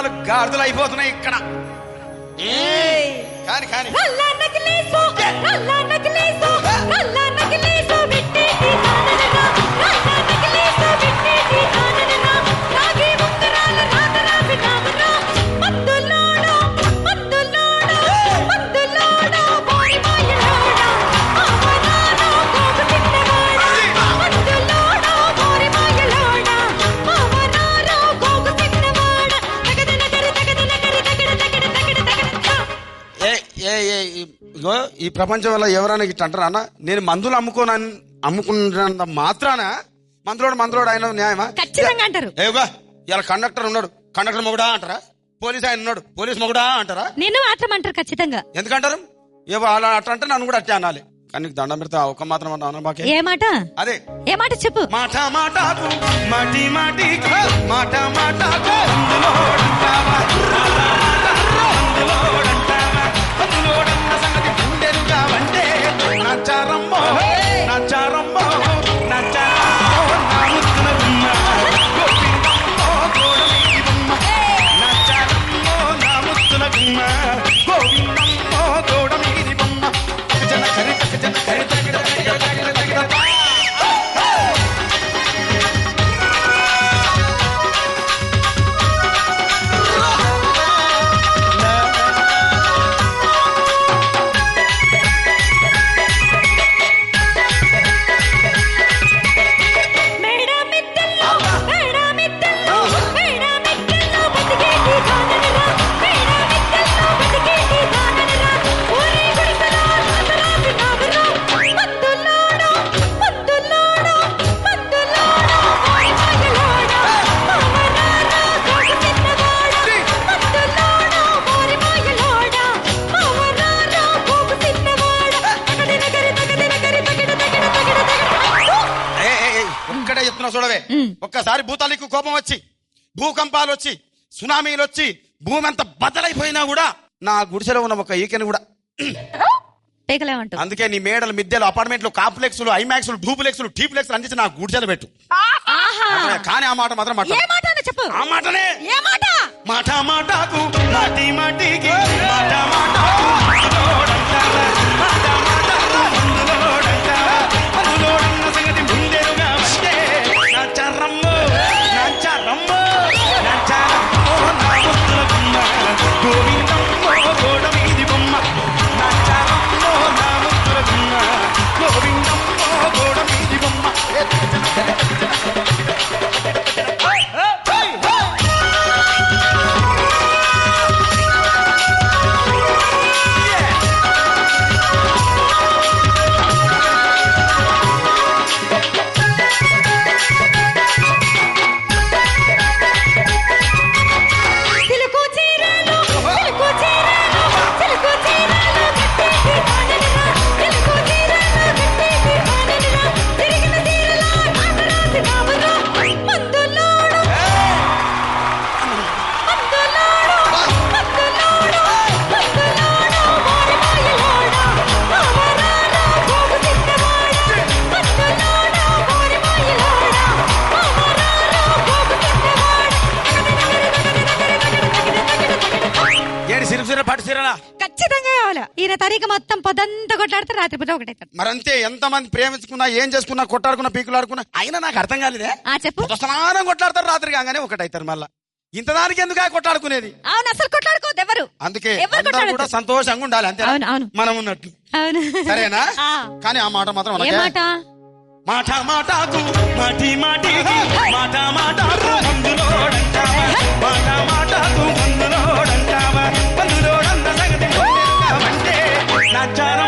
గాజులాలు గాజులు అయిపోతున్నాయి ఇక్కడ కాని కాని రల్లా నకిలీసు రల్లా నకిలీసు రల్లా నకిలీసు విట్టేటి ఆనననా రల్లా నకిలీసు విట్టేటి ఆనననా రాగి ఉంగరాల రాతరా వినామనా మందులోడా మందులోడా మందులోడా బాయ్ మాయలోడా ఆవనానా కోపు తిన్నవాడా మందులోడా బాయ్ మాయలోడా ఆవనానా కోపు తిన్నవాడా తగద నగరి తగద నగరి తగడ తగడ తగడ తగడ ఏ ఏ ఏ ఈ- ఇగో ఈ ప్రపంచంలో ఎవరైనా ఇట్లా అంటారా అన్న నేను మందులు అమ్ముకోనని అమ్ముకున్నంత మాత్రాన మందులోడు మందులోడు ఆయన న్యాయమా ఖచ్చితంగా అంటారు ఏగా ఇలా కండక్టర్ ఉన్నాడు కండక్టర్ మొగుడా అంటారా పోలీస్ ఆయన ఉన్నాడు పోలీస్ మొగుడా అంటారా నిన్ను మాత్రం అంటారు ఖచ్చితంగా ఎందుకంటారు ఏవో అలా అట్లా అంటే నన్ను కూడా అట్టే అనాలి కానీ నీకు దండం పెడితే ఒక మాత్రం అన్నా మాకే ఏ మాట అదే ఏ మాట చెప్పు మాట మాటకు మాటి మాటికి మాట మాటకు అందులోడంటావా అందులోడంటావా అందులోడన్న సంగతి గుండెలుగా వంటే నచ్చారమ్మో నచ్చారమ్మో నచ్చారమ్మో నా ముద్దుల గుమ్మ గోవిందమ్మో గోడమీది బొమ్మ నచ్చారమ్మో నా ముద్దుల గుమ్మ గోవిందమ్మో గోడమీది బొమ్మ జన కరి జన కరి తగిడ తగిడ తగిడ తగిడ మేడ మిద్దెల్లో మేడ మిద్దెల్లో మేడ మిద్దెల్లో బతికేటి గాననరా మేడ మిద్దెల్లో బతికేటి గాననరా ఊరి గుడిసెలో రాతరాసి నాగరా మందులోడా మందులోడా మందులోడా ఓయ్ మాయలోడా మామరారా కోకు తిన్నవాడా మందులోడా ఓరి మాయలోడా మామరారా కోకు తిన్నవాడా తగదిన గరి తగదిన గరి తగడ తగడ తగడ తగడ ఏ, ఏ, ఏ, ఒక్కడే చెప్తున్నా చూడవే ఒక్కసారి భూతాలకు కోపం వచ్చి భూకంపాలు వచ్చి సునామీలు వచ్చి భూమి అంత బద్దలైపోయినా కూడా నా గుడిసెలో ఉన్న ఒక ఈకెని కూడా పేకలేమంటావు అందుకే నీ మేడలు మిద్దెలు అపార్ట్మెంట్లు కాంప్లెక్స్లు ఐమాక్స్లు డూప్లెక్స్లు టీప్లెక్స్లు అందించి నా గుడిసెలు పెట్టు ఆహా కానీ ఆ మాట మాత్రం ఏ మాట్లాడు మాట అన్న చెప్పు ఆ మాటనే ఏ మాట మాట మాటకు మాటి మాటికి మాట మాటకు అందులోడంటావా, మాట మాటకు అందులోడంటావా, అందులోడన్న సంగతి ముందెరుగా వంటే నా చర్రమ్మో, నా చర్రమ్మో, నా చర్రమ్మో, నా ముద్దుల గుమ్మ. గోవిందమ్మో, గోడ మీది బొమ్మ. నా చర్రమ్మో, నా ముద్దుల గుమ్మ. గోవిందమ్మో, గోడ మీది బొమ్మ. ఏ, హై, హై, హై. సిలుకు చీరలు సిలుకు చీరలు సిలుకు చీరలు కట్టేసి ఆననరా సిలుకు చీరలు కట్టేసి ఆననరా తిరిగిన తీరలా నాటరాసి నావరా మందులోడు మందులోడు మందులోడు మందులోడు వారి మాయలోడా మావరారా గోగు తిన్నవాడా మందులోడు వారి మాయలోడా మావరారా గోగు తిన్నవాడా ఏడు సిరుపు సిర పట్టు సిరలా ఖచ్చితంగా కావాలా ఈయన తారీఖు మొత్తం పొద్దంతా కొట్లాడితే రాత్రి పూట ఒకటైతాడు మరంతే ఎంత మంది ప్రేమించుకున్నా ఏం చేసుకున్నా కొట్టాడుకున్నా పీకులాడుకున్నా అయినా నాకు అర్థం కాలేదే ఆ చెప్పు స్నానం కొట్లాడతారు రాత్రి కాగానే ఒకటైతారు మళ్ళా ఇంత దానికి ఎందుకు కొట్లాడుకునేది అవును అసలు కొట్లాడుకోవద్దు ఎవరు అందుకే ఎవరు అందరూ కూడా కొట్లాడొద్దు సంతోషంగా ఉండాలి అంతే అవును, అవును. మనం ఉన్నట్టు అవును సరేనా ఆ. కానీ ఆ మాట మాత్రం ఏ అనకే. మాట మాట మాటకు మాటి మాటికి మాట మాటకు మందులోడంటావా మాట మాటకు మందులోడంటావా మందులోడన్న సంగతి అంటే నచ్చార